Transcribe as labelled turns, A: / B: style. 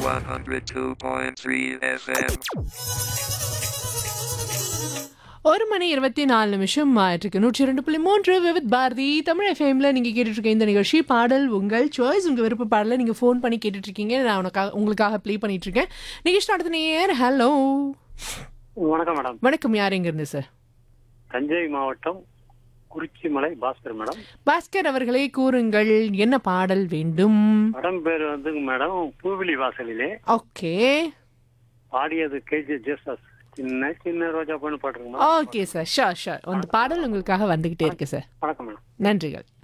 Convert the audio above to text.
A: 102.3 FM.
B: ஒரு மணி இருபத்தி நாலு நிமிஷம் ஆயிட்டிருக்கு நூற்றி இரண்டு புள்ளி மூன்று விவித் பாரதி தமிழ் எஃப்எம்ல நீங்க கேட்டுட்டு இருக்க இந்த நிகழ்ச்சி பாடல் உங்கள் சாய்ஸ் உங்க விருப்ப பாடலை நீங்க ஃபோன் பண்ணி கேட்டுட்டு இருக்கீங்க நான் உனக்காக உங்களுக்காக ப்ளே பண்ணிட்டு இருக்கேன் நிகழ்ச்சி நடத்த நேர் ஹலோ
C: வணக்கம் மேடம்
B: வணக்கம் யார் எங்க இருந்து சார்
C: தஞ்சை மாவட்டம் குறிச்சிமலை பாஸ்கர் மேடம்
B: பாஸ்கர் அவர்களே கூறுங்கள் என்ன பாடல் வேண்டும்
C: படம் பேர் வந்து மேடம் பூவிலி வாசலிலே
B: ஓகே
C: பாடியது கேஜி ஜேசஸ் சின்ன சின்ன ரோஜா பொண்ணு பாட்டுருங்க மேடம்
B: ஓகே சார் ஷா ஷா அந்த பாடல் உங்களுக்காக வந்துகிட்டே இருக்கு சார்
C: வணக்கம் மேடம்
B: நன்றிகள்